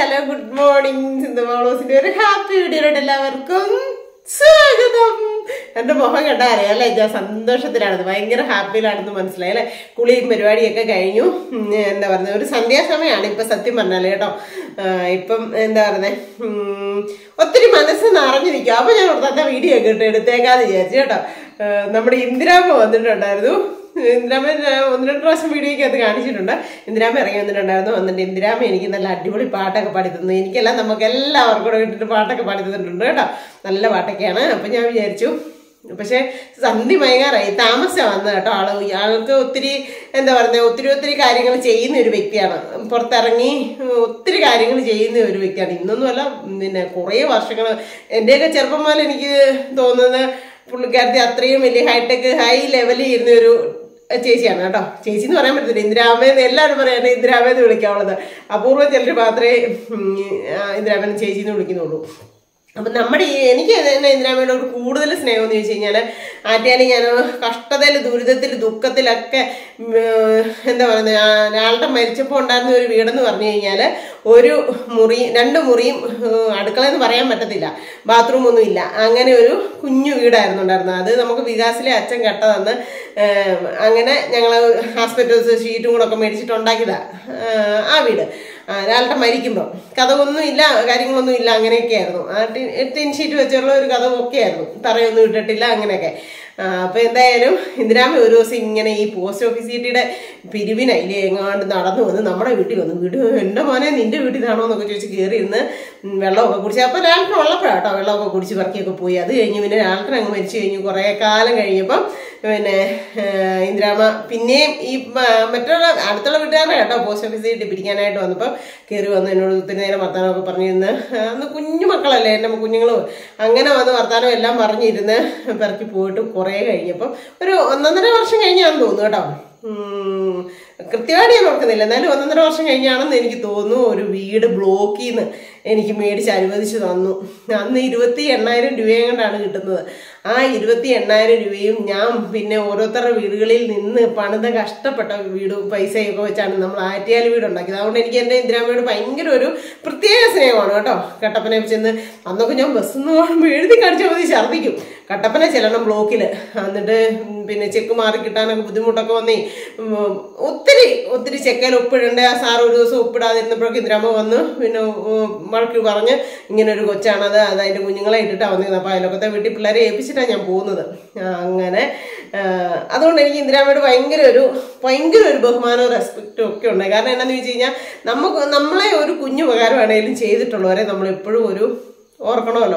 Hello good morning Sindhu മോളോസിന്റെ ഒരു happy വീഡിയോയിലോട്ട് എല്ലാവർക്കും സ്വാഗതം എന്റെ മുഖം കണ്ടാ അറിയാം അല്ലേ ഞാൻ സന്തോഷത്തിലാണെന്ന് ഭയങ്കര ഹാപ്പിയിലാണെന്ന് മനസ്സിലായി അല്ലെ കുളിയും പരിപാടിയൊക്കെ കഴിഞ്ഞു ഉം, എന്താ പറയുന്നത് ഒരു സന്ധ്യാസമയമാണ് ഇപ്പൊ സത്യം പറഞ്ഞാല് കേട്ടോ ആ, ഇപ്പം എന്താ പറയുന്നത് ഒത്തിരി മനസ്സ് നിറഞ്ഞിരിക്കും അപ്പൊ ഞാൻ ഓർത്താത്ത വീഡിയോ ഒക്കെ ഇട്ട് എടുത്തേക്കാന്ന് വിചാരിച്ചു കേട്ടോ ആ, നമ്മുടെ ഇന്ദിരാമ്മ വന്നിട്ടുണ്ടായിരുന്നു ഇന്ദിരാമ ഒന്ന് രണ്ട് പ്രാവശ്യം വീഡിയോയ്ക്ക് അത് കാണിച്ചിട്ടുണ്ട് ഇന്ദിരാമ ഇറങ്ങി വന്നിട്ടുണ്ടായിരുന്നു വന്നിട്ട് ഇന്ദിരാമ എനിക്ക് നല്ല അടിപൊളി പാട്ടൊക്കെ പാടി തന്നു എനിക്കല്ല നമുക്ക് എല്ലാവർക്കും കൂടെ ഇട്ടിട്ട് പാട്ടൊക്കെ പാടി തന്നിട്ടുണ്ട് കേട്ടോ നല്ല പാട്ടൊക്കെയാണ് അപ്പം ഞാൻ വിചാരിച്ചു പക്ഷെ സന്ധി മയങ്ങാറായി താമസം വന്നത് കേട്ടോ ആള് ആൾക്ക് ഒത്തിരി എന്താ പറയുക ഒത്തിരി ഒത്തിരി കാര്യങ്ങൾ ചെയ്യുന്ന ഒരു വ്യക്തിയാണ് പുറത്തിറങ്ങി ഒത്തിരി കാര്യങ്ങൾ ചെയ്യുന്ന ഒരു വ്യക്തിയാണ് ഇന്നൊന്നുമല്ല പിന്നെ കുറേ വർഷങ്ങൾ എൻ്റെയൊക്കെ ചെറുപ്പം മുതൽ എനിക്ക് തോന്നുന്നത് പുള്ളിക്കാരത്തി അത്രയും വലിയ ഹൈടെക് ഹൈ ലെവലിൽ ഇരുന്ന ഒരു ചേച്ചിയാണ് കേട്ടോ ചേച്ചി എന്ന് പറയാൻ പറ്റത്തില്ല ഇന്ദിരാമേന്ന് എല്ലാവരും പറയാൻ ഇന്ദിരാമേന്ന് വിളിക്കാവുള്ളത് അപൂർവം ചിലർ മാത്രമേ ഉം, ആ, ഇന്ദിരാമേനെ ചേച്ചി എന്ന് വിളിക്കുന്നുള്ളൂ അപ്പം നമ്മുടെ ഈ എനിക്ക് തന്നെ ഇന്ദിരാമയോട് കൂടുതൽ സ്നേഹം എന്ന് ചോദിച്ചു കഴിഞ്ഞാൽ ആദ്യം ഞാൻ കഷ്ടതയിൽ ദുരിതത്തിൽ ദുഃഖത്തിലൊക്കെ ഉം, എന്താ പറയുന്നത് ആളുടെ മരിച്ചപ്പോൾ ഉണ്ടായിരുന്ന ഒരു വീടെന്ന് പറഞ്ഞു കഴിഞ്ഞാൽ ഒരു മുറി രണ്ട് മുറിയും ഉം, അടുക്കളയെന്ന് പറയാൻ പറ്റത്തില്ല ബാത്റൂം ഒന്നും ഇല്ല അങ്ങനെ ഒരു കുഞ്ഞു വീടായിരുന്നു ഉണ്ടായിരുന്നത് അത് നമുക്ക് വികാസിലെ അച്ഛൻ കെട്ട തന്ന് ഏം, അങ്ങനെ ഞങ്ങൾ ഹോസ്പിറ്റൽസ് ഷീറ്റും കൂടെ ഒക്കെ മേടിച്ചിട്ട് ഉണ്ടാക്കിയതാ ഏഹ്, ആ വീട് ആ, രാവിലത്തെ മരിക്കുമ്പോൾ കഥകൊന്നും ഇല്ല കാര്യങ്ങളൊന്നും ഇല്ല അങ്ങനെയൊക്കെയായിരുന്നു ആ ടി- ടിൻ ഷീറ്റ് വെച്ചുള്ള ഒരു കഥകൊക്കെ ആയിരുന്നു തറയൊന്നും ഇട്ടിട്ടില്ല അങ്ങനെയൊക്കെ ആ, അപ്പൊ എന്തായാലും ഇന്ദിരാമ ഒരു ദിവസം ഇങ്ങനെ ഈ പോസ്റ്റ് ഓഫീസ് സീറ്റിയുടെ പിരിവിനയിലെ എങ്ങാണ്ട് നടന്നു വന്ന് നമ്മുടെ വീട്ടിൽ വന്നു വീട് എൻ്റെ മോനെ നിന്റെ വീട്ടിൽ നിന്നാണോ എന്നൊക്കെ ചോദിച്ച് കയറി ഇരുന്ന് ഉം, വെള്ളമൊക്കെ കുടിച്ച് അപ്പോൾ ലാൽട്ടൻ ഉള്ളപ്പോഴാട്ടോ വെള്ളമൊക്കെ കുടിച്ച് പറക്കിയൊക്കെ പോയി അത് കഴിഞ്ഞ് പിന്നെ ലാൽട്ടൻ അങ്ങ് മരിച്ചു കഴിഞ്ഞ് കുറേ കാലം കഴിഞ്ഞപ്പം പിന്നെ ഏഹ്, ഇന്ദിരാമ പിന്നെയും ഈ മ- മറ്റുള്ള അടുത്തുള്ള വീട്ടുകാരുടെ കേട്ടോ പോസ്റ്റ് ഓഫീസ് സീറ്റ് പിരിക്കാനായിട്ട് വന്നപ്പോൾ കയറി വന്ന് എന്നോട് ഒത്തിരി നേരം വർത്താനമൊക്കെ പറഞ്ഞിരുന്ന് അന്ന് കുഞ്ഞു മക്കളല്ലേ എൻ്റെ കുഞ്ഞുങ്ങളും അങ്ങനെ വന്ന് വർത്താനം എല്ലാം പറഞ്ഞിരുന്ന് പെറക്കി പോയിട്ട് കുറേ കഴിഞ്ഞപ്പം ഒരു ഒന്നൊന്നര വർഷം കഴിഞ്ഞാണെന്ന് തോന്നുന്നു കേട്ടോ ഉം, കൃത്യമായിട്ട് ഞാൻ ഓർക്കുന്നില്ല എന്നാലും ഒന്നൊന്നര വർഷം കഴിഞ്ഞാണെന്ന് എനിക്ക് തോന്നുന്നു ഒരു വീട് ബ്ലോക്കിൽ നിന്ന് എനിക്ക് മേടിച്ച് അനുവദിച്ചു തന്നു അന്ന് ഇരുപത്തി എണ്ണായിരം രൂപയും കൊണ്ടാണ് കിട്ടുന്നത് ആ ഇരുപത്തി എണ്ണായിരം രൂപയും ഞാൻ പിന്നെ ഓരോരുത്തരുടെ വീടുകളിൽ നിന്ന് പണിത കഷ്ടപ്പെട്ട വീട് പൈസയൊക്കെ വെച്ചാണ് നമ്മൾ ആറ്റിയാൽ വീട് ഉണ്ടാക്കിയത് അതുകൊണ്ട് എനിക്ക് എൻ്റെ ഇന്ദിരാമയോട് ഭയങ്കര ഒരു പ്രത്യേക സ്നേഹമാണ് കേട്ടോ കട്ടപ്പന ചെന്ന് അന്നൊക്കെ ഞാൻ ബസ്സിൽ നിന്ന് കാണുമ്പോൾ എഴുതി കാണിച്ചാൽ മതി ഛർദ്ദിക്കും കട്ടപ്പന ചെല്ലണം ബ്ലോക്കിൽ എന്നിട്ട് ഉം, പിന്നെ ചെക്ക് മാറി കിട്ടാനൊക്കെ ബുദ്ധിമുട്ടൊക്കെ വന്നേ ഉം, ഒത്തിരി ഒത്തിരി ചെക്കയിൽ ഒപ്പിടേണ്ട ആ സാർ ഒരു ദിവസം ഒപ്പിടാതിരുന്നപ്പോഴൊക്കെ ഇന്ദിരാമ വന്ന് പിന്നെ ഉം, വഴക്ക് പറഞ്ഞ് ഇങ്ങനെ ഒരു കൊച്ചാണത് അത് അതിൻ്റെ കുഞ്ഞുങ്ങളെ ഇട്ടിട്ടാണ് വന്നിരുന്നത് അപ്പോൾ അയലൊക്കത്തെ വീട്ടിൽ പിള്ളേരെ ഏൽപ്പിച്ചിട്ടാണ് ഞാൻ പോകുന്നത് ആ, അങ്ങനെ ആ, അതുകൊണ്ട് എനിക്ക് ഇന്ദിരാമയോട് ഭയങ്കര ഒരു ഭയങ്കര ഒരു ബഹുമാനവും റെസ്പെക്റ്റും ഒക്കെ ഉണ്ട് കാരണം എന്നാന്ന് ചോദിച്ചു കഴിഞ്ഞാൽ നമുക്ക് നമ്മളെ ഒരു കുഞ്ഞു ഉപകാരമാണെങ്കിലും ചെയ്തിട്ടുള്ളവരെ നമ്മൾ എപ്പോഴും ഒരു ഓർക്കണമല്ലോ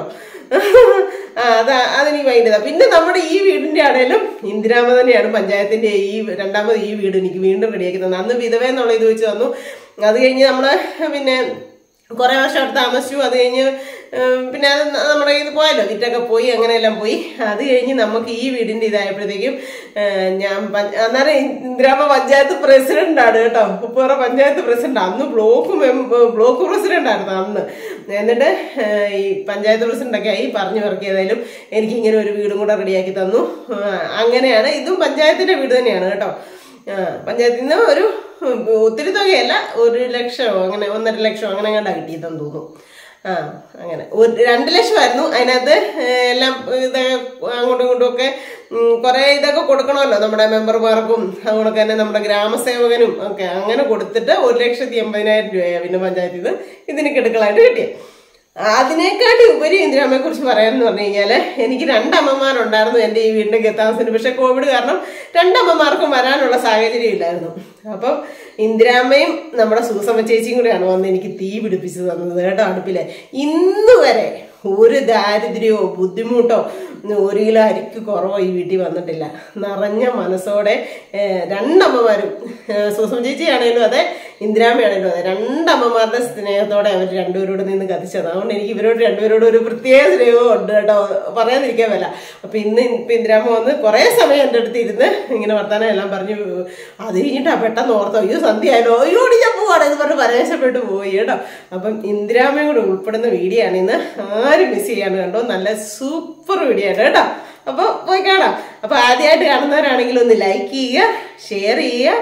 ആ, അതാ അതെനിക്ക് ഭയങ്കര ഇതാ. പിന്നെ നമ്മുടെ ഈ വീടിന്റെ ആണേലും ഇന്ദിരാമ തന്നെയാണ് പഞ്ചായത്തിന്റെ ഈ രണ്ടാമത് ഈ വീട് എനിക്ക് വീണ്ടും റെഡിയാക്കി തന്നത് അന്ന് വിധവ എന്നുള്ള ഇത് വെച്ച് തന്നു അത് കഴിഞ്ഞ് നമ്മള് പിന്നെ കുറെ വർഷം അവിടെ താമസിച്ചു അത് കഴിഞ്ഞ് ഉം, പിന്നെ അത് ന- നമ്മുടെ ഇത് പോയല്ലോ വിറ്റൊക്കെ പോയി അങ്ങനെയെല്ലാം പോയി അത് കഴിഞ്ഞ് നമുക്ക് ഈ വീടിന്റെ ഇതായപ്പോഴത്തേക്കും ഏഹ്, ഞാൻ പഞ്ച- അന്നേരം ഇന്ദിരാമ പഞ്ചായത്ത് പ്രസിഡന്റ് ആണ് കേട്ടോ ഉപ്പുറ പഞ്ചായത്ത് പ്രസിഡന്റ് അന്ന് ബ്ലോക്ക് മെമ്പ- ബ്ലോക്ക് പ്രസിഡന്റ് ആയിരുന്നു അന്ന് എന്നിട്ട് ഏഹ്, ഈ പഞ്ചായത്ത് പ്രസിഡന്റ് ഒക്കെ ആയി പറഞ്ഞു പറക്കിയതായാലും എനിക്ക് ഇങ്ങനെ ഒരു വീടും കൂടെ റെഡിയാക്കി തന്നു ആ, അങ്ങനെയാണ് ഇതും പഞ്ചായത്തിന്റെ വീട് തന്നെയാണ് കേട്ടോ ആ, പഞ്ചായത്തിൽ നിന്ന് ഒരു ഉം, ഒത്തിരി തുകയല്ല ഒരു ലക്ഷമോ അങ്ങനെ ഒന്നര ലക്ഷമോ അങ്ങനെ കണ്ടാ കിട്ടിയതെന്ന് തോന്നുന്നു ആ അങ്ങനെ ഒരു രണ്ട് ലക്ഷമായിരുന്നു അതിനകത്ത് ഏഹ്, എല്ലാം ഇതൊക്കെ അങ്ങോട്ടും ഇങ്ങോട്ടും ഒക്കെ ഉം, കുറേ ഇതൊക്കെ കൊടുക്കണമല്ലോ നമ്മുടെ മെമ്പർമാർക്കും അതുപോലെ തന്നെ നമ്മുടെ ഗ്രാമസേവകനും ഒക്കെ അങ്ങനെ കൊടുത്തിട്ട് ഒരു ലക്ഷത്തി എൺപതിനായിരം രൂപയാണ് പിന്നെ പഞ്ചായത്തിൽ നിന്ന് ഇതിന് കെടുക്കളായിട്ട് കിട്ടിയത് അതിനേക്കാട്ടി ഉപരി ഇന്ദിരാമ്മയെ കുറിച്ച് പറയാനെന്ന് പറഞ്ഞു കഴിഞ്ഞാല് എനിക്ക് രണ്ടമ്മമാരുണ്ടായിരുന്നു എൻ്റെ ഈ വീടിന്റെ ഗതാമസത്തിന് പക്ഷെ കോവിഡ് കാരണം രണ്ടമ്മമാർക്കും വരാനുള്ള സാഹചര്യം ഇല്ലായിരുന്നു അപ്പം ഇന്ദിരാമ്മയും നമ്മുടെ സൂസമ്മ ചേച്ചിയും കൂടെയാണ് വന്ന് എനിക്ക് തീ പിടിപ്പിച്ച് തന്നത് കേട്ടോ അടുപ്പില് ഇന്ന് വരെ ഒരു ദാരിദ്ര്യമോ ബുദ്ധിമുട്ടോ ഒരു കിലോ അരിക്ക് കുറവോ ഈ വീട്ടിൽ വന്നിട്ടില്ല നിറഞ്ഞ മനസ്സോടെ ഏഹ്, രണ്ടമ്മമാരും ഏഹ്, സൂസം ചേച്ചിയാണേലും അതെ ഇന്ദിരാമയാണേലും അതെ രണ്ടമ്മമാരുടെ സ്നേഹത്തോടെ അവർ രണ്ടുപേരോട് നിന്ന് കത്തിച്ചത് അതുകൊണ്ട് എനിക്ക് ഇവരോട് രണ്ടുപേരോട് ഒരു പ്രത്യേക സ്നേഹവും ഉണ്ട് കേട്ടോ പറയാതിരിക്കാൻ പറ്റില്ല അപ്പൊ ഇന്ന് ഇപ്പൊ ഇന്ദിരാമ വന്ന് കുറേ സമയം എൻ്റെ അടുത്ത് ഇരുന്ന് ഇങ്ങനെ വർത്താനം എല്ലാം പറഞ്ഞു അത് കഴിഞ്ഞിട്ടാ പെട്ടെന്ന് ഓർത്തോ അയ്യോ സന്ധ്യ ആയാലോ അയ്യോ ഓടി ഞാൻ പോവാണ് എന്ന് പറഞ്ഞ് പരവേശപ്പെട്ട് പോയി കേട്ടോ അപ്പം ഇന്ദിരാമയും കൂടെ ഉൾപ്പെടുന്ന വീഡിയോ ആണ് ഇന്ന് ആരും മിസ് ചെയ്യാണ് കണ്ടോ നല്ല സൂപ്പർ വീഡിയോ ആണ് കേട്ടോ അപ്പൊ പോയി കാണാം അപ്പൊ ആദ്യമായിട്ട് കാണുന്നവരാണെങ്കിൽ ഒന്ന് ലൈക്ക് ചെയ്യുക ഷെയർ ചെയ്യുക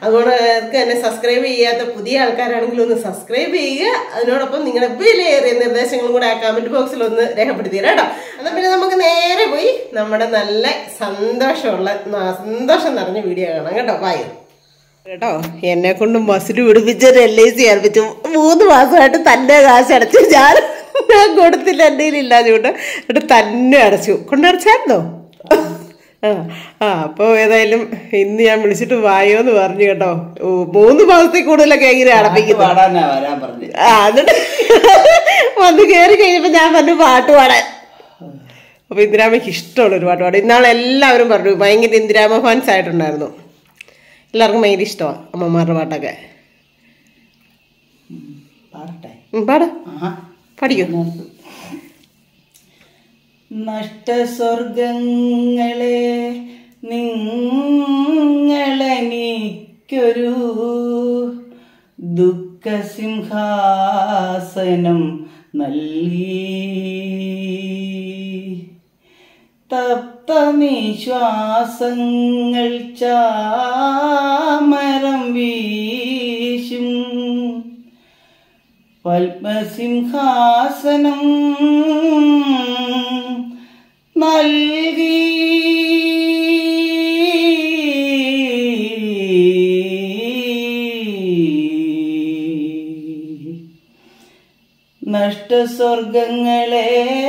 അതുകൊണ്ട് തന്നെ സബ്സ്ക്രൈബ് ചെയ്യാത്ത പുതിയ ആൾക്കാരാണെങ്കിൽ ഒന്ന് സബ്സ്ക്രൈബ് ചെയ്യുക അതിനോടൊപ്പം നിങ്ങളുടെ വിലയേറിയ നിർദ്ദേശങ്ങളും കൂടെ ആ കമന്റ് ബോക്സിൽ ഒന്ന് രേഖപ്പെടുത്തിയത് കേട്ടോ എന്നാൽ പിന്നെ നമുക്ക് നേരെ പോയി നമ്മുടെ നല്ല സന്തോഷമുള്ള സന്തോഷം നിറഞ്ഞ വീഡിയോ കാണാം കേട്ടോ ബായ് കേട്ടോ എന്നെ കൊണ്ട് മസിൽ പിടിപ്പിച്ച് എൽ ഐ സി ഏൽപ്പിച്ചു മൂന്ന് മാസമായിട്ട് തന്നെ കാശ് അടച്ചു ഞാൻ ഞാൻ കൊടുത്തില്ല എൻ്റെ ഇല്ലാഞ്ഞുകൊണ്ട് എന്നിട്ട് തന്നെ അടച്ചു കൊണ്ടടച്ചായിരുന്നോ ആ ആ അപ്പോൾ ഏതായാലും ഇന്ന് ഞാൻ വിളിച്ചിട്ട് വായോ എന്ന് പറഞ്ഞു കേട്ടോ ഓ, മൂന്ന് മാസത്തിൽ കൂടുതലൊക്കെ എങ്ങനെ അടപ്പിക്കുന്നു പാടാനാ വരാൻ പറഞ്ഞു ആ എന്നിട്ട് വന്ന് കയറി കഴിഞ്ഞപ്പോൾ ഞാൻ പറഞ്ഞു പാട്ട് പാടാൻ അപ്പൊ ഇന്ദിരാമയ്ക്ക് ഇഷ്ടമുള്ള ഒരു പാട്ട് പാടും ഇന്നാളെ എല്ലാവരും പറഞ്ഞു ഭയങ്കര ഇന്ദിരാമ ഫാൻസ് ആയിട്ടുണ്ടായിരുന്നു എല്ലാവർക്കും ഭയങ്കര ഇഷ്ടമാണ് അമ്മമാരുടെ പാട്ടൊക്കെ പാടട്ടെ ഉം, പാട് ആഹാ പഠിക്കൂ നഷ്ടസ്വർഗങ്ങളെ നിങ്ങളെനിക്കൊരു ദുഃഖസിംഹാസനം നൽകി തപ്ത നിശ്വാസങ്ങൾ ചാമരം വീശും പത്മസിംഹാസനം നൽകി നഷ്ടസ്വർഗങ്ങളെ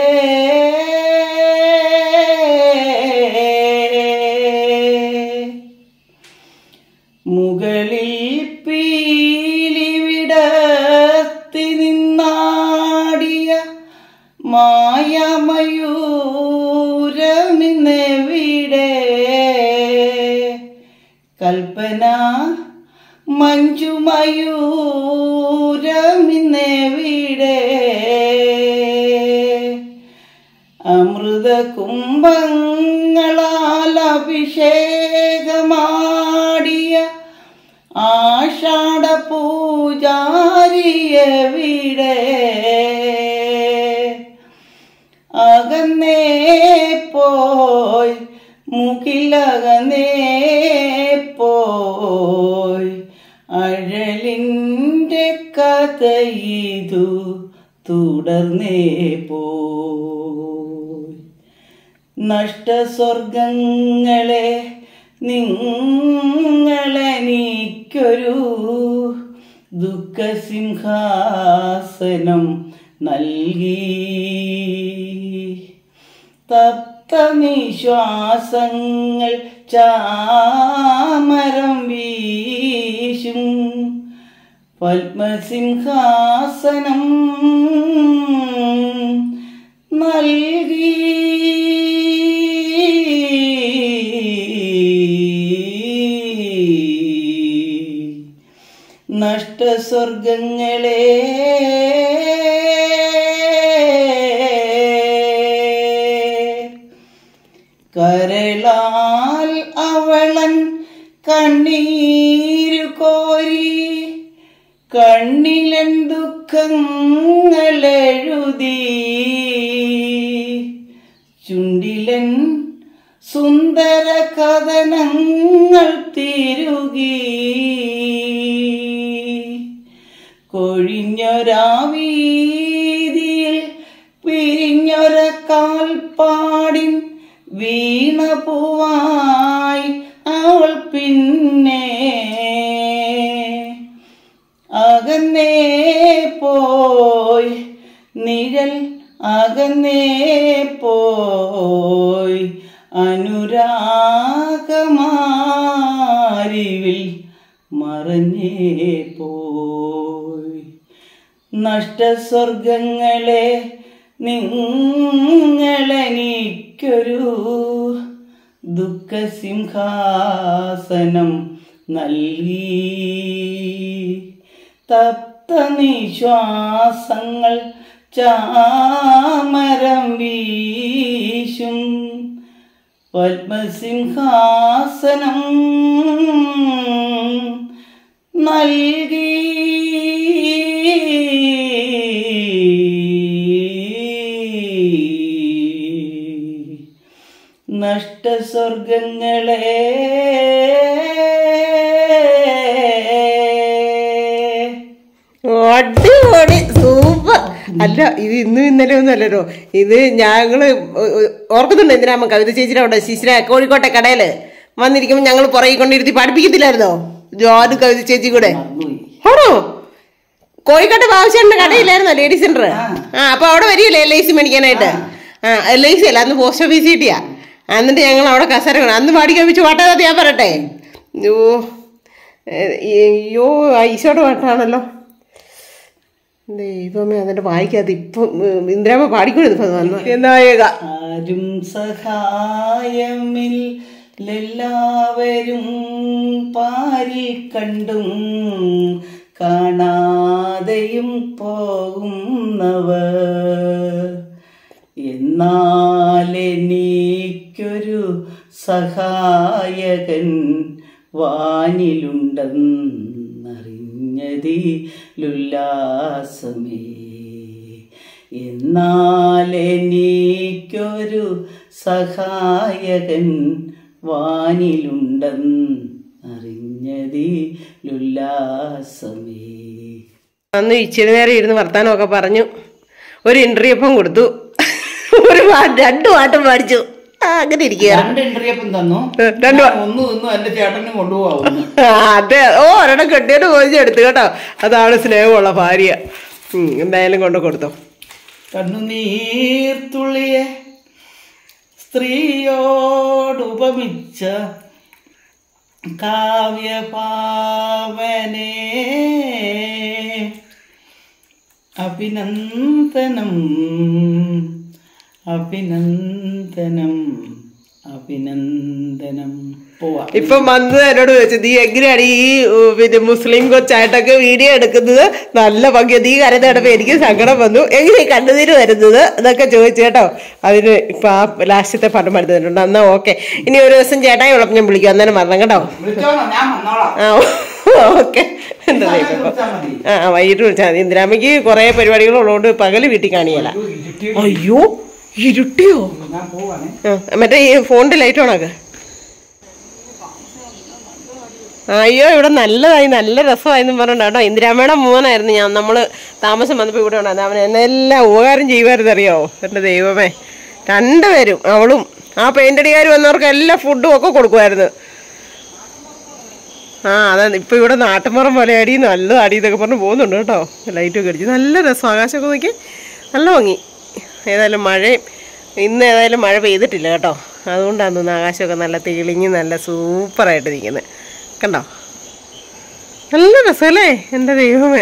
മുകളിൽ പീലി വിടത്തി നിന്നാടിയ മായമയൂരമിന്നെവിടെ കൽപ്പന മഞ്ജുമയൂരമിന്നെവിടെ അമൃത കുംഭങ്ങളാൽ അഭിഷേകമാടിയ ആഷാഢ പൂജാരിയവിടെ അകന്നേ പോയി മുകിലകന്നേ പോയി അഴലിൻ്റെ കഥയിതു തുടർന്നേ പോയി നഷ്ടസ്വർഗങ്ങളെ നിങ്ങളെനിക്കൊരു ദുഃഖസിംഹാസനം നൽകി തപ്ത നിശ്വാസങ്ങൾ ചാമരം വീശും പത്മസിംഹാസനം നൽകി നഷ്ടസ്വർഗങ്ങളെ കരളാൽ അവളൻ കണ്ണീരു കോരി കണ്ണിലൻ ദുഃഖങ്ങളെഴുതി ചുണ്ടിലൻ സുന്ദര കഥനങ്ങൾ തിരുകി കൊഴിഞ്ഞൊരാവീതിയിൽ പിരിഞ്ഞൊര കാൽപ്പാടിൻ വീണ പൂവായി അവൾ പിന്നെ അകന്നേ പോയി നിഴൽ അകന്നേ പോയി അനുരാഗമാരിവിൽ മറഞ്ഞേ പോയി നഷ്ടസ്വർഗങ്ങളെ നിങ്ങളെനിക്കൊരു ദുഃഖസിംഹാസനം നൽകി തപ്ത നിശ്വാസങ്ങൾ ചാമരം വീശും പത്മസിംഹാസനം നൽകി നഷ്ടസ്വർഗങ്ങളെ അല്ല ഇത് ഇന്നും ഇന്നലെ ഒന്നും അല്ലല്ലോ ഇത് ഞങ്ങള് ഒ- ഒ- ഓർക്കുന്നുണ്ട് എന്തിനാ കവിത ചേച്ചിയുടെ അവിടെ ശിശിര കോഴിക്കോട്ടെ കടയില് വന്നിരിക്കുമ്പോൾ ഞങ്ങൾ പുറകെ കൊണ്ടിരുത്തി പഠിപ്പിക്കത്തില്ലായിരുന്നോ ജോന് കവിത ചേച്ചി കൂടെ മറന്നുപോയി ആണോ കോഴിക്കോട്ടെ ബാബുശേട്ടന്റെ കടയില്ലായിരുന്നോ ലേഡീസ് സെന്റർ ആ അപ്പൊ അവിടെ വരികയല്ലേ എൽ ഐ സി മേടിക്കാനായിട്ട് ആ എൽ ഐ സി അല്ല അന്ന് പോസ്റ്റ് ഓഫീസ് കിട്ടിയാ എന്നിട്ട് ഞങ്ങൾ അവിടെ കസര വീണു. അന്ന് പാടി കവിച്ച് പാട്ടാതെ ഞാൻ പറയട്ടെ അയ്യോ ഏ, അയ്യോ ഐശോടെ പാട്ടാണല്ലോ ദൈവമേ അതിന്റെ വായിക്കാതെ ഇപ്പം ഉം, ഇന്ദിരാമ്മ പാടിക്കൊണ്ടിരുന്നു ഇപ്പൊ വന്നു നായക ആരും സഹായമിൽ എല്ലാവരും പാരി കണ്ടും കാണാതെയും പോകുന്നവർ എന്നാൽ എനിക്കൊരു സഹായകൻ വാനിലുണ്ടെന്നറിഞ്ഞതിലുല്ലാസമേ എന്നാൽ എനിക്കൊരു സഹായകൻ വാനിലുണ്ടെന്നറിഞ്ഞതിലുല്ലാസമേ അന്ന് ഇച്ചിരി നേരം ഇരുന്ന് വർത്താനമൊക്കെ പറഞ്ഞു ഒരു ഇന്റർവ്യൂ അപ്പം കൊടുത്തു ഒരു പാട്ട് രണ്ടു പാട്ടും പാടിച്ചു ആ, അങ്ങനെ ഇരിക്കുക രണ്ട് ഇൻട്രിയപ്പം തന്നു രണ്ട് ഞാൻ ഒന്ന് തിന്നു എന്റെ ചേട്ടനും കൊണ്ടുപോകുന്നു അതെ ഓ ഒരെണ്ണം കെട്ടിയിട്ട് പോയിച്ചെടുത്തു കേട്ടോ അതാണ് സ്നേഹമുള്ള ഭാര്യ ഉം, എന്തായാലും കൊണ്ട് കൊടുത്തു കണ്ണുനീർത്തുള്ളിയെ സ്ത്രീയോടുപമിച്ച കാവ്യപാവനെ അഭിനന്ദനം അഭിനന്ദനം അഭിനന്ദനം പോവാ ഇപ്പം വന്ന് എന്നോട് ചോദിച്ചു നീ എങ്ങനെയാണ് ഈ ഉ, പിന്നെ മുസ്ലിം കൊച്ചായിട്ടൊക്കെ വീഡിയോ എടുക്കുന്നത് നല്ല ഭംഗി നീ കരഞ്ഞടപ്പോ എനിക്ക് സങ്കടം വന്നു എങ്ങനെ ഈ കണ്ണുനീര് വരുന്നത് എന്നൊക്കെ ചോദിച്ചു കേട്ടോ അതിന് ഇപ്പൊ ആ ലാസ്റ്റത്തെ പടം എടുത്തിട്ടുണ്ട് എന്നാ ഓക്കെ ഇനി ഒരു ദിവസം ചേട്ടായി ഉള്ളപ്പോൾ ഞാൻ വിളിക്കാം അന്നേരം മരണം കേട്ടോ വിളിച്ചോളാം ഞാൻ വന്നോളാം ആ ഓക്കെ എന്താ സമയം ദൈവം വിളിച്ചാൽ മതി ആ ആ, വൈകിട്ട് വിളിച്ചാൽ മതി ഇന്ദിരാമയ്ക്ക് കുറേ പരിപാടികളുള്ളതുകൊണ്ട് പകല് വീട്ടിൽ കാണിയല്ല അയ്യോ, ഇരുട്ടി. അയ്യോ ഇരുട്ടിയോ ഞാൻ പോവാണേ ആ, മറ്റേ ഈ ഫോണിന്റെ ലൈറ്റ് ഓണാക്ക് അയ്യോ ഇവിടെ നല്ലതായി നല്ല രസമായി എന്ന് പറഞ്ഞിട്ട് കേട്ടോ ഇന്ദിരാമ്മയുടെ മോനായിരുന്നു ഞാൻ നമ്മൾ താമസം വന്നപ്പോൾ ഇവിടെ ഉണ്ടായിരുന്നു അവൻ എന്നെല്ലാം ഉപകാരം ചെയ്യുമായിരുന്നു അറിയാവോ എൻ്റെ ദൈവമേ രണ്ടുപേരും അവളും ആ പെയിൻ്റടിക്കാർ വന്നവർക്ക് എല്ലാ ഫുഡും ഒക്കെ കൊടുക്കുമായിരുന്നു ആ അതാ ഇപ്പൊ ഇവിടെ നാട്ടുമ്പുറം പോലെ അടി നല്ല അടി എന്നൊക്കെ പറഞ്ഞ് പോകുന്നുണ്ട് കേട്ടോ ലൈറ്റൊക്കെ അടിച്ച് നല്ല രസം ആകാശമൊക്കെ നോക്കി നല്ല ഭംഗി ഏതായാലും മഴയും ഇന്ന് ഏതായാലും മഴ പെയ്തിട്ടില്ല കേട്ടോ അതുകൊണ്ടാണ് തോന്നുന്നു ആകാശമൊക്കെ നല്ല തെളിഞ്ഞ് നല്ല സൂപ്പറായിട്ട് നിൽക്കുന്നത് കണ്ടോ നല്ല രസമല്ലേ എൻ്റെ ദൈവമേ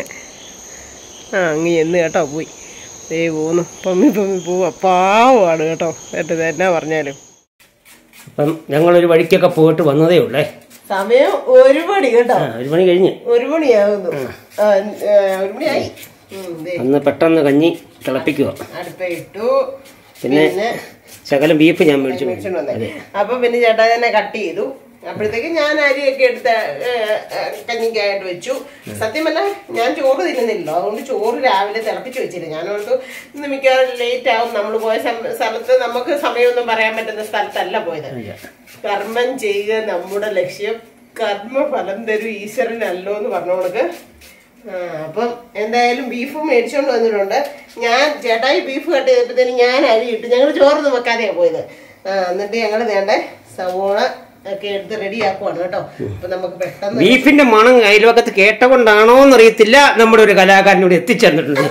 ആ അങ്ങ് ചെന്ന് കേട്ടോ പോയി ദേ പോന്നു പൊമ്മി പൊമ്മി പോവാ പാവമാണ് കേട്ടോ എൻ്റെ എന്നാ പറഞ്ഞാലും അപ്പം ഞങ്ങളൊരു വഴിക്കൊക്കെ പോയിട്ട് വന്നതേ ഉള്ളേ സമയം ഒരു മണി കേട്ടോ ആ ഒരു മണി കഴിഞ്ഞ് ഒരു മണിയാകുന്നു ആ, ആ, ഒരു മണിയായി ഉം, ദേ, അന്ന് പെട്ടെന്ന് കഞ്ഞി തിളപ്പിക്കുക അടുപ്പ ഇട്ടു പിന്നെ ശകലം ബീഫ് ഞാൻ മേടിച്ചു മേടിച്ചോണ്ട് വന്നേ അപ്പൊ പിന്നെ ചേട്ടാ തന്നെ കട്ട് ചെയ്തു അപ്പോഴത്തേക്ക് ഞാൻ അരിയൊക്കെ എടുത്ത് ഏ, ഏ, കഞ്ഞിക്കായിട്ട് വെച്ചു സത്യമല്ല ഞാൻ ചോറ് തിന്നുന്നില്ലല്ലോ അതുകൊണ്ട് ചോറ് രാവിലെ തിളപ്പിച്ച് വെച്ചില്ല ഞാൻ ഓർത്തു ഇന്ന് മിക്കവാറും ലേറ്റ് ആവും നമ്മൾ പോയ സം- സ്ഥലത്ത് നമുക്ക് സമയമൊന്നും പറയാൻ പറ്റുന്ന സ്ഥലത്തല്ല പോയത് കർമ്മം ചെയ്യുക നമ്മുടെ ലക്ഷ്യം കർമ്മഫലം തരും ഈശ്വരനല്ലോ എന്ന് പറഞ്ഞോണക്ക് ആ, അപ്പം എന്തായാലും ബീഫ് മേടിച്ചോണ്ട് വന്നിട്ടുണ്ട് ഞാൻ ചേട്ടായി ബീഫ് കട്ട് ചെയ്തപ്പോഴത്തേനും ഞാൻ അരി ഇട്ട് ഞങ്ങൾ ചോറൊന്നും വെക്കാതെയാ പോയത് ആ, എന്നിട്ട് ഞങ്ങൾ വേണ്ട സവോള ഒക്കെ എടുത്ത് റെഡി ആക്കുവാണ് കേട്ടോ അപ്പൊ നമുക്ക് പെട്ടെന്ന് ബീഫിന്റെ മണം അയൽവക്കത്ത് കേട്ടകൊണ്ടാണോ എന്നറിയത്തില്ല നമ്മുടെ ഒരു കലാകാരനോട് എത്തിച്ചേർന്നിട്ടുണ്ട്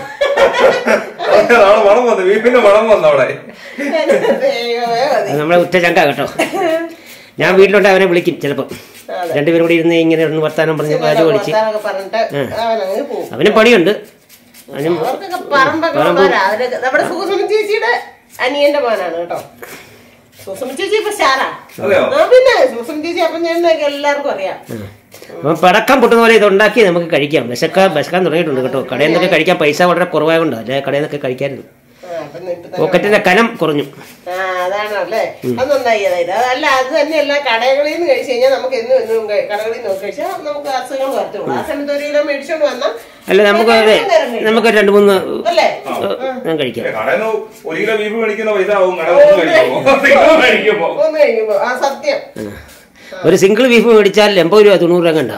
നാളെ മണം വന്നു വീപ്പിന്റെ മണം വന്നു അവിടെ ദൈവമേ മതി. അത് നമ്മളെ ഉറ്റ ചങ്ക കേട്ടോ ഞാൻ വീട്ടിലോട്ട് അവനെ വിളിക്കും ചിലപ്പം രണ്ടുപേരും കൂടി ഇരുന്ന് ഇങ്ങനെ ഒന്ന് വർത്താനം പറഞ്ഞ് പാചകം അടിച്ച് വർത്താനൊക്കെ പറഞ്ഞിട്ട് അവനങ്ങ് പോകും അവനും പണിയുണ്ട് അവനും അവർക്കൊക്കെ പറമ്പൊക്കെ ഉള്ളവരാ. അവരൊക്കെ നമ്മുടെ സുഖസുമ ചേച്ചിയുടെ അനിയന്റെ മോനാണ് കേട്ടോ സുഖസുമ ചേച്ചി ഇപ്പൊ സ്റ്റാറാ അതെയോ? ആ, പിന്നെ സുഖസുമ ചേച്ചി അപ്പം ഞാൻ എല്ലാവർക്കും അറിയാം അപ്പം പടക്കം പൊട്ടുന്ന പോലെ ഇത് ഉണ്ടാക്കി നമുക്ക് കഴിക്കാം വിശക്കാൻ വിശക്കാൻ തുടങ്ങിയിട്ടുണ്ട് കേട്ടോ കടയിൽ നിന്നൊക്കെ കഴിക്കാൻ പൈസ വളരെ കുറവായതുകൊണ്ട് അല്ലെ കടയിൽ നിന്നൊക്കെ കഴിക്കായിരുന്നു ആ, അപ്പം ഇപ്പൊ തന്നെ പോക്കറ്റിന്റെ കനം കുറഞ്ഞു ആ അതാണല്ലേ അത് നന്നായി അതായത് അതല്ല അത് തന്നെയല്ല കടകളിൽ നിന്ന് കഴിച്ചു കഴിഞ്ഞാൽ നമുക്ക് എന്നും എന്നും കഴി- കടകളിൽ നിന്ന് കഴിച്ചാൽ നമുക്ക് അസുഖങ്ങൾ വരത്തുള്ളൂ ആ സമയത്ത് ഒരു കിലോ മേടിച്ചോണ്ട് വന്നാൽ അല്ല നമുക്ക് അതെ നമുക്ക് രണ്ട് മൂന്ന് അല്ലേ ഏഹ്, ഞാൻ കഴിക്കാം കടയിൽ നിന്ന് ഒരു കിലോ ബീഫ് മേടിക്കുന്ന പൈസ ആവും കട ഒന്ന് കഴിക്കുമ്പോ നിങ്ങൾ കഴിക്കുമ്പോ ഒന്ന് കഴിയുമ്പോ ആ സത്യം ഒരു സിംഗിൾ ബീഫ് മേടിച്ചാൽ എൺപത് രൂപ തൊണ്ണൂറ് രൂപ കണ്ട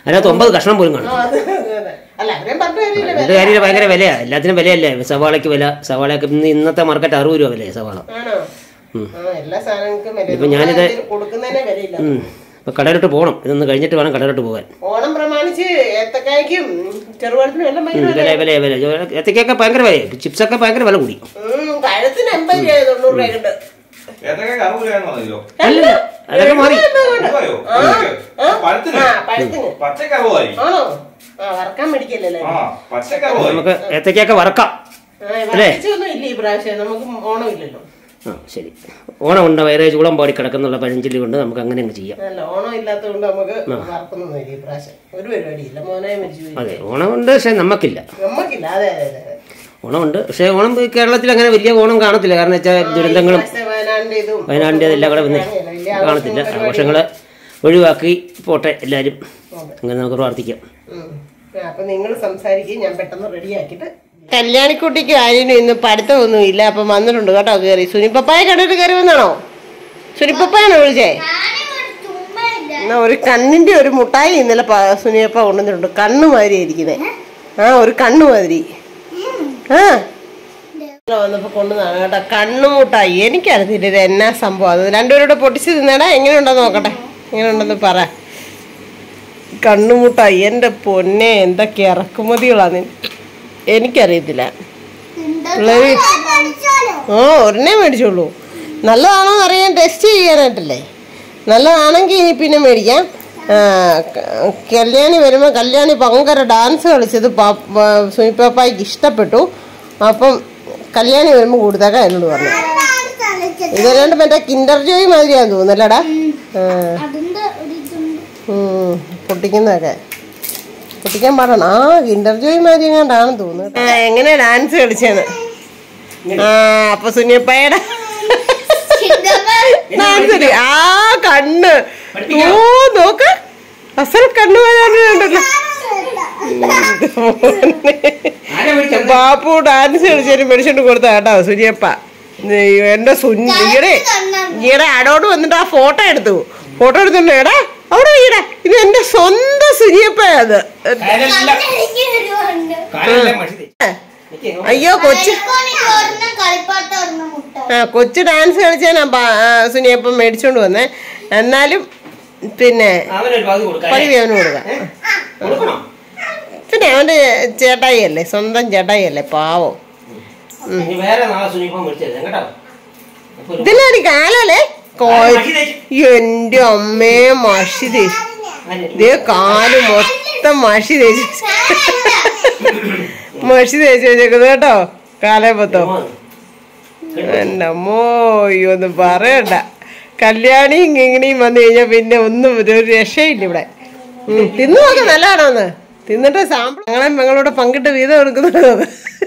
അതിനകത്ത് ഒമ്പത് കഷ്ണം പോലും ആ, കാണും അത് അതെ. അല്ല അവരെയും പറഞ്ഞ കാര്യമില്ല ഇത് കാര്യം ഭയങ്കര വിലയാണ് എല്ലാത്തിനും വിലയല്ലേ സവാളയ്ക്ക് വില സവാളയ്ക്ക് ഇന്ന് ഇന്നത്തെ മാർക്കറ്റ് അറുപത് രൂപ വിലയാണ് സവാള ആണോ ആ എല്ലാ സാധനങ്ങൾക്കും വില ഇപ്പൊ ഞാനിത് ഇതിന് കൊടുക്കുന്നതിനെ വിലയില്ല ഉം. അപ്പൊ കടയിലോട്ട് പോകണം ഇതൊന്ന് കഴിഞ്ഞിട്ട് വേണം കടയിലോട്ട് പോകാൻ ഓണം പ്രമാണിച്ച് ഏത്തക്കായ്ക്കും ചെറുപഴത്തിനും എല്ലാം ഭയങ്കര വില വില വില ഏത്തക്കൊക്കെ ഭയങ്കര വിലയായി ചിപ്സൊക്കെ ഭയങ്കര വില കൂടി ഉം, കഴുത്തിന് എൺപത് രൂപ തൊണ്ണൂറ് രൂപ ഉണ്ട് ഏതൊക്കെ അറുപത് രൂപയാണെന്ന് പറഞ്ഞല്ലോ അല്ലല്ല അതൊക്കെ മാറി അറുപതോ? പഴത്തിന് ആ പഴത്തിന് പച്ചക്ക് അറുപതായി ആണോ ആ വറക്കാൻ മേടിക്കല്ലേ ആ പച്ചക്ക് അറുപതായി നമുക്ക് ഏത്തക്കൊക്കെ വറക്കാം വറച്ചൊന്നും ഇല്ല ഈ പ്രാവശ്യം നമുക്ക് ഓണം ഇല്ലല്ലോ ആ ശരി ഓണം ഉണ്ട് വയറേ ചൂളം പാടി കിടക്കുന്നുള്ള പഴഞ്ചൊല്ലി കൊണ്ട് നമുക്ക് അങ്ങനെ അങ്ങ് ചെയ്യാം അല്ല ഓണം ഇല്ലാത്തതുകൊണ്ട് നമുക്ക് വറക്കുന്നൊന്നും ഇല്ല ഈ പ്രാവശ്യം ഒരു പരിപാടിയില്ല മോനായി മരിച്ചു പോയി അതെ ഓണം ഉണ്ട് പക്ഷെ നമുക്കില്ല നമ്മക്കില്ല അതെ അതെ അതെ ഓണമുണ്ട് പക്ഷേ ഓണം കേരളത്തിൽ അങ്ങനെ വലിയ ഓണം കാണത്തില്ല കാരണം വെച്ചാൽ ദുരന്തങ്ങളും പക്ഷേ വയനാടിന്റെ ഇതും വയനാടിൻ്റെ എല്ലാം കൂടെ വന്ന് വലിയ കാണത്തില്ല ആഘോഷങ്ങൾ ഒഴിവാക്കി പോട്ടെ എല്ലാവരും അങ്ങനെ നമുക്ക് പ്രാർത്ഥിക്കാം ഉം. ആ, അപ്പൊ നിങ്ങൾ സംസാരിക്കുകയും ഞാൻ പെട്ടെന്ന് റെഡിയാക്കിട്ട് കല്യാണിക്കുട്ടിക്ക് ആര്യനും ഇന്ന് പഠിത്തമൊന്നും ഇല്ല അപ്പൊ വന്നിട്ടുണ്ട് കേട്ടോ കയറി സുനിപ്പപ്പായ കണ്ടിട്ട് കയറി വന്നാണോ സുനിപ്പപ്പായാണോ വിളിച്ചേ എന്നാ ഒരു കണ്ണിന്റെ ഒരു മുട്ടായി ഇന്നലെ പ- സുനിയപ്പ കൊണ്ടുവന്നിട്ടുണ്ട് കണ്ണു മാതിരി ഇരിക്കുന്നേ ആ ഒരു കണ്ണു മാതിരി ആ ഇന്നലെ വന്നപ്പോ കൊണ്ടുവന്നാണ് കേട്ടോ കണ്ണു മുട്ടായി എനിക്കറിയത്തില്ല ഇത് എന്നാ സംഭവം അത് രണ്ടുപേരോട് പൊട്ടിച്ച് തിന്നടാ എങ്ങനെയുണ്ടെന്ന് നോക്കട്ടെ എങ്ങനെയുണ്ടെന്ന് പറ കണ്ണുമുട്ടായി എൻ്റെ പൊന്നെ എന്തൊക്കെ ഇറക്കുമതികളാണ് എനിക്കറിയത്തില്ല പിള്ളേര് ഓ ഒരെണ്ണേ മേടിച്ചോളൂ നല്ലതാണോ എന്ന് അറിയാൻ ടെസ്റ്റ് ചെയ്യാനായിട്ടല്ലേ നല്ലതാണെങ്കിൽ ഇനി പിന്നെ മേടിക്കാം ആ, ക- കല്യാണി വരുമ്പോൾ കല്യാണി ഭയങ്കര ഡാൻസ് കളിച്ചത് സുനിപ്പാപ്പായ്ക്ക് ഇഷ്ടപ്പെട്ടു അപ്പം കല്യാണി വരുമ്പോൾ കൊടുത്തേക്കാം എന്നോട് പറഞ്ഞു ഇതല്ലാണ്ട് മറ്റേ കിൻഡർ ജോയ് മാതിരിയാന്ന് തോന്നുന്നല്ലേടാ ആ അതിന്റെ ഒരു ഇതുണ്ട് ഉം, പൊട്ടിക്കുന്നതൊക്കെ പൊട്ടിക്കാൻ പാടാണ് ആ കിൻഡർ ജോയ് മാതിരി എങ്ങാണ്ടാണെന്ന് തോന്നുന്നു ആ എങ്ങനെ ഡാൻസ് കളിച്ചേന്ന് ആ അപ്പൊ സുനിയപ്പയുടെ ഡാൻസ് കളി ആ കണ്ണ് ഓ നോക്ക് അസൽ കണ്ണു വരാനുണ്ടല്ലോ ബാപ്പു ഡാൻസ് കളിച്ചാലും മേടിച്ചോണ്ട് കൊടുത്ത കേട്ടോ സുനിയപ്പ അയ്യോ, എന്റെ സുനി ഈടെ ഈടെ അടോട് വന്നിട്ട് ആ ഫോട്ടോ എടുത്തു ഫോട്ടോ എടുത്തിട്ടുണ്ട് എടാ അവിടെ ഈടെ ഇത് എന്റെ സ്വന്തം സുനിയപ്പ അത് എനിക്ക് വരുവുണ്ട് അയ്യോ കൊച്ചു ഒരെണ്ണം കളിപ്പാട്ട ഒരെണ്ണം മുട്ട ആ കൊച്ചു ഡാൻസ് കളിച്ചാൽ സുനിയപ്പം മേടിച്ചോണ്ട് വന്നേ എന്നാലും പിന്നെ അവനൊരു പകുതി കൊടുക്കാം പകുതി അവന് കൊടുക്കാം കൊടുക്കണോ പിന്നെ അവന്റെ ചേട്ടായി അല്ലേ സ്വന്തം ചേട്ടായി അല്ലേ പാവം ഇനി വേറെ നാളെ സുനിപ്പം വിളിച്ചത് കേട്ടോ അപ്പൊ ഒരു- ഇതിനാണ് കാലല്ലേ മഷി തേച്ച്. എന്റെ അമ്മേ മഷി തേച്ച് അതിന് ഇതേ കാല് മൊത്തം മഷി തേച്ച് മഷി തേച്ച് വെച്ചേക്കുന്നത് കേട്ടോ കാലേ മൊത്തം എന്റെ അമ്മോ അയ്യോ ഒന്നും പറയണ്ട കല്യാണിയും കിങ്ങിണിയും വന്നു കഴിഞ്ഞാൽ പിന്നെ ഒന്നും ഒരു രക്ഷയില്ല ഇവിടെ ഉം, തിന്നു നോക്ക നല്ലതാണോന്ന് തിന്നിട്ട് സാമ്പിൾ ഞങ്ങളെ ഞങ്ങളോട് പങ്കിട്ട് വീതം എടുക്കുന്നുണ്ടോ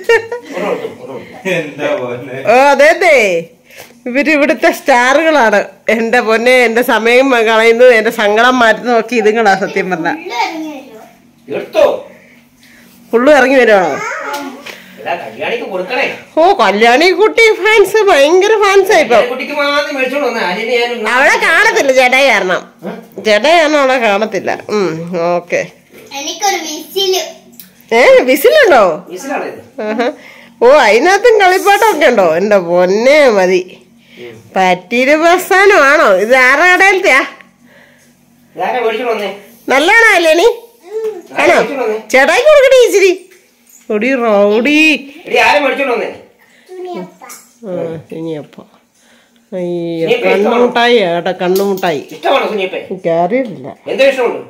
എന്താ പോലെ ഓ അതെ ഇവര് ഇവിടുത്തെ സ്റ്റാറുകളാണ് എന്റെ പൊന്നെ എന്റെ സമയം കളയുന്നത് എന്റെ സങ്കടം മാറ്റുന്നത് നോക്കി ഇതുങ്ങളാ സത്യം പറഞ്ഞ ഇറങ്ങി വരുമോ എടുത്തോ ഫുള്ള് ഇറങ്ങി വരുവാണോ എടാ, കല്യാണിക്ക് കൊടുക്കണേ ഓ കല്യാണി കുട്ടി ഫാൻസ് ഭയങ്കര ഫാൻസാ ഇപ്പൊ കുട്ടിക്ക് മാത്രം മേടിച്ചോണ്ട് വന്നേ അതിന് ഞാൻ ഉണ്ണാ- അവളെ കാണത്തില്ല ചേട്ടായി കാരണം ചേട്ടായി കാരണം അവളെ കാണത്തില്ല ഉം ഓക്കെ എനിക്കൊരു വിസില് ഏ വിസിലുണ്ടോ വിസിലാണോ ഇത് ആഹാ. ഓ അതിനകത്തും കളിപ്പാട്ടമൊക്കെ ഉണ്ടോ എന്റെ പൊന്നെ മതി പറ്റിയൊരു പ്രസ്ഥാനമാണോ ഇത് ആരുടെ കടയിലത്തെയാ ഇതാരാ മേടിച്ചോണ്ട് വന്നേ നല്ലതാണോ അല്ലേനി ആരാ ആണോ മേടിച്ചോണ്ട് വന്നേ ചേട്ടായിക്ക് കൊടുക്കട്ടെ ഇച്ചിരി ഒടി റൗഡി എടി ആരെ മേടിച്ചോണ്ട് വന്നേ ആ, ഇനിയപ്പോ അയ്യോ കണ്ണുമുട്ടായി കേട്ടോ കണ്ണുമുട്ടായി ഇഷ്ടമാണോ സുനിയപ്പേ എനിക്കറിയില്ല എന്താ ഇഷ്ടമുണ്ട്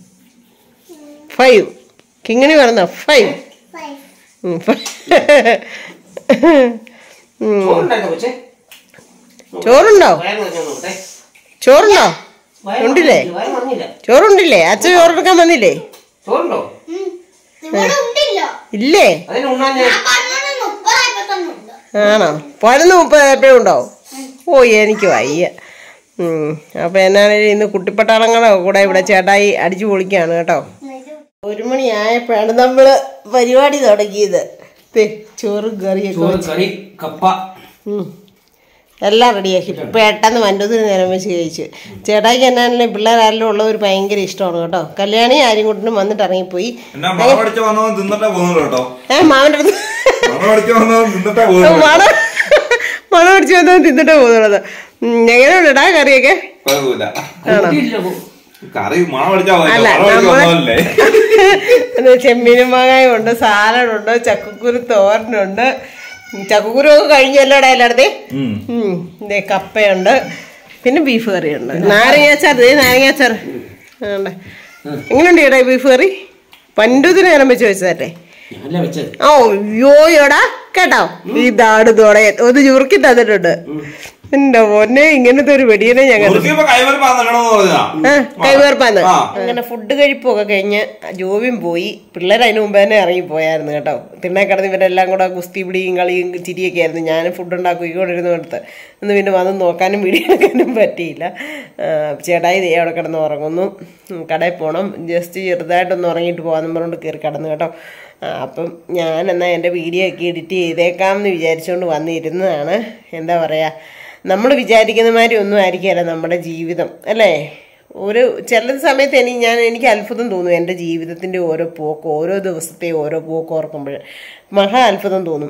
ഫൈവ് കിങ്ങിണി പറഞ്ഞ ഫൈവ് ഫൈവ് ഉം, ഫൈവ്. ഉം. ചോറുണ്ടായിരുന്നോ കൊച്ചേ ചോറുണ്ടോ വയറ് നിറഞ്ഞോ നോക്കട്ടെ ചോറുണ്ടോ വയറ് ഉണ്ടില്ലേ? നിറഞ്ഞില്ല, വയറ് നിറഞ്ഞില്ല ചോറുണ്ടില്ലേ അച്ഛൻ ചോറെടുക്കാൻ വന്നില്ലേ ചോറുണ്ടോ ഇവിടെ ഉണ്ടല്ലോ ഇല്ലേ അതിന് ഉണ്ണാൻ ഞാൻ ഞാൻ പറഞ്ഞത് മുപ്പതായപ്പോ തന്നെ ഉണ്ട് ആണോ പതിനൊന്ന് മുപ്പത് എപ്പോഴും ഉണ്ടോ ഓ എനിക്ക് വയ്യ ഉം. അപ്പൊ എന്നാണേലും ഇന്ന് കുട്ടിപ്പട്ടാളങ്ങളെ കൂടെ ഇവിടെ ചേട്ടായി അടിച്ചു പൊളിക്കാണ് കേട്ടോ ഒരു മണിയായപ്പോഴാണ് നമ്മള് പരിപാടി തുടങ്ങിയത് ദേ, ചോറും കറിയൊക്കെ ചോറ് വെച്ച്. കറി കപ്പ ഉം. എല്ലാം റെഡിയാക്കി പെട്ടെന്ന് വണ്ടൂത്തിന് നേരം വെച്ച് കഴിച്ചു ചേട്ടായിക്ക് എന്നാണല്ലേ പിള്ളേരാരെല്ലാം ഉള്ളവർ ഭയങ്കര ഇഷ്ടമാണ് കേട്ടോ കല്യാണി ആരും കൊണ്ടും വന്നിട്ട് ഇറങ്ങിപ്പോയി എന്നാ മണമടിച്ച് വന്നവൻ തിന്നിട്ടേ പോകുന്നുള്ളൂ കേട്ടോ ഏ മാമൻ്റെ അടുത്ത് മണമടിച്ച് വന്നവൻ തിന്നിട്ടേ പോകുന്നുള്ളൂ മണം മണം പിടിച്ച് വന്നാൽ തിന്നിട്ട് പോകുന്നുള്ളത് എങ്ങനെയുണ്ടാ കറിയൊക്കെ കുഴപ്പമില്ല കൂട്ടിയിട്ടില്ല. കറി മണമടിച്ചാ മതി അല്ല, മണമടിച്ച് നമ്മള് വന്നതല്ലേ അത് ചെമ്മീനും മാങ്ങായും ഉണ്ട് സാലഡുണ്ട് ചക്കക്കുരു തോരനുണ്ട് ചക്കക്കുരു ഒക്കെ കഴിഞ്ഞല്ലോടാ എല്ലായിടത്തേ ഉം. ഉം, ദേ കപ്പയുണ്ട് പിന്നെ ബീഫ് കറിയുണ്ട് നാരങ്ങാച്ചാർ ദേ നാരങ്ങാച്ചാർ ആണ്ടെ. എങ്ങനെയുണ്ട് ചേട്ടാ ഈ ബീഫ് കറി പണ്ടുതിന് നേരം വെച്ച് വെച്ചതല്ലേ ഞാനല്ല വെച്ചത് ഓ യോയോടാ കേട്ടോ ഇതാണ് തോടെ ഒന്ന് ചുരുക്കി തന്നിട്ടുണ്ട് എന്റെ പൊന്നെ ഇങ്ങനത്തെ ഒരു വെടിയനെ ഞങ്ങൾ മുറുക്കിയപ്പോ കൈവരപ്പാ നല്ലണമെന്ന് പറഞ്ഞാ കൈവേർപ്പാന്ന് ആ. അങ്ങനെ ഫുഡ് കഴിപ്പൊക്കെ കഴിഞ്ഞ് ജോബിയും പോയി പിള്ളേർ അതിന് മുമ്പ് തന്നെ ഇറങ്ങിപ്പോയായിരുന്നു കേട്ടോ തിണ്ണെ കിടന്ന് ഇവരെല്ലാം കൂടെ ഗുസ്തി പിടിയും കളിയും ചിരിയൊക്കെ ആയിരുന്നു ഞാൻ ഫുഡ് ഉണ്ടാക്കിക്കൊണ്ടിരുന്നു എടുത്ത് ഇന്ന് പിന്നെ വന്ന് നോക്കാനും വീഡിയോ എടുക്കാനും പറ്റിയില്ല ആ, ചേട്ടായി ദേ അവിടെ കിടന്ന് ഉറങ്ങുന്നു ഉം, കടയിൽ പോകണം ജസ്റ്റ് ചെറുതായിട്ടൊന്ന് ഉറങ്ങിയിട്ട് പോകാമെന്ന് പറഞ്ഞുകൊണ്ട് കയറി കിടന്നു കേട്ടോ ആ, അപ്പം ഞാൻ എന്നാൽ എൻ്റെ വീഡിയോ ഒക്കെ എഡിറ്റ് ചെയ്തേക്കാം എന്ന് വിചാരിച്ചുകൊണ്ട് വന്നിരുന്നതാണ് എന്താ പറയുക നമ്മൾ വിചാരിക്കുന്ന മാതിരി ഒന്നും ആയിരിക്കില്ല നമ്മുടെ ജീവിതം അല്ലേ ഒരു ചില സമയത്ത് എനിക്ക് ഞാൻ എനിക്ക് അത്ഭുതം തോന്നും എൻ്റെ ജീവിതത്തിൻ്റെ ഓരോ പോക്ക് ഓരോ ദിവസത്തെ ഓരോ പോക്ക് ഓർക്കുമ്പോൾ മഹാ അത്ഭുതം തോന്നും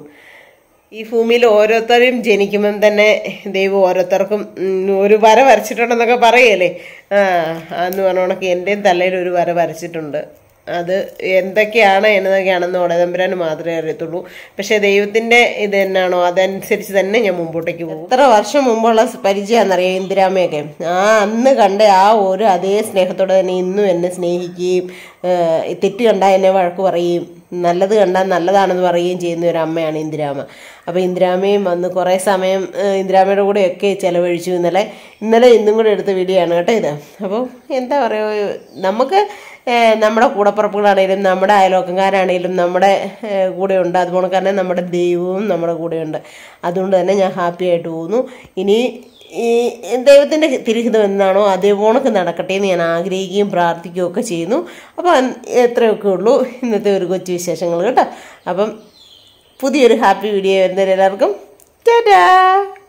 ഈ ഭൂമിയിൽ ഓരോരുത്തരും ജനിക്കുമ്പം തന്നെ ദൈവം ഓരോരുത്തർക്കും ഉം, ഒരു വര വരച്ചിട്ടുണ്ടെന്നൊക്കെ പറയല്ലേ ആ എന്ന് പറഞ്ഞോണക്ക് എൻ്റെയും തലയിൽ ഒരു വര വരച്ചിട്ടുണ്ട് അത് എന്തൊക്കെയാണ് എന്നതൊക്കെയാണെന്ന് ഉടതമ്പുരാന് മാത്രമേ അറിയത്തുള്ളൂ പക്ഷെ ദൈവത്തിന്റെ ഇത് എന്നാണോ അതനുസരിച്ച് തന്നെ ഞാൻ മുമ്പോട്ടേക്ക് പോകും എത്ര വർഷം മുമ്പുള്ള പരിചയമാണെന്നറിയാം ഇന്ദിരാമയൊക്കെ ആ അന്ന് കണ്ട ആ ഒരു അതേ സ്നേഹത്തോടെ തന്നെ ഇന്നും എന്നെ സ്നേഹിക്കുകയും ഏഹ്, തെറ്റ് കണ്ടാൽ എന്നെ വഴക്ക് പറയുകയും നല്ലത് കണ്ടാൽ നല്ലതാണെന്ന് പറയുകയും ചെയ്യുന്ന ഒരു അമ്മയാണ് ഇന്ദിരാമ അപ്പോൾ ഇന്ദിരാമയും വന്ന് കുറേ സമയം ഏഹ്, ഇന്ദിരാമയുടെ കൂടെയൊക്കെ ചിലവഴിച്ചു ഇന്നലെ ഇന്നലെ ഇന്നും കൂടെ എടുത്ത വീഡിയോ ആണ് കേട്ടോ ഇത് അപ്പോൾ എന്താ പറയുക നമുക്ക് ഏഹ്, നമ്മുടെ കൂടപ്പുറപ്പുകളാണേലും നമ്മുടെ അയലോക്കക്കാരാണേലും നമ്മുടെ ഏഹ്, കൂടെയുണ്ട് അതുപോലെ തന്നെ നമ്മുടെ ദൈവവും നമ്മുടെ കൂടെയുണ്ട് അതുകൊണ്ട് തന്നെ ഞാൻ ഹാപ്പി ആയിട്ട് പോകുന്നു ഇനി ഈ ദൈവത്തിൻ്റെ തിരുഹിതം എന്താണോ അതേപോണക്ക് നടക്കട്ടെ എന്ന് ഞാൻ ആഗ്രഹിക്കുകയും പ്രാർത്ഥിക്കുകയും ഒക്കെ ചെയ്യുന്നു അപ്പോൾ എത്രയൊക്കെ ഉള്ളൂ ഇന്നത്തെ ഒരു കൊച്ചു വിശേഷങ്ങൾ കേട്ടോ അപ്പം പുതിയൊരു ഹാപ്പി വീഡിയോ വരുന്നവരെല്ലാവർക്കും ടാറ്റാ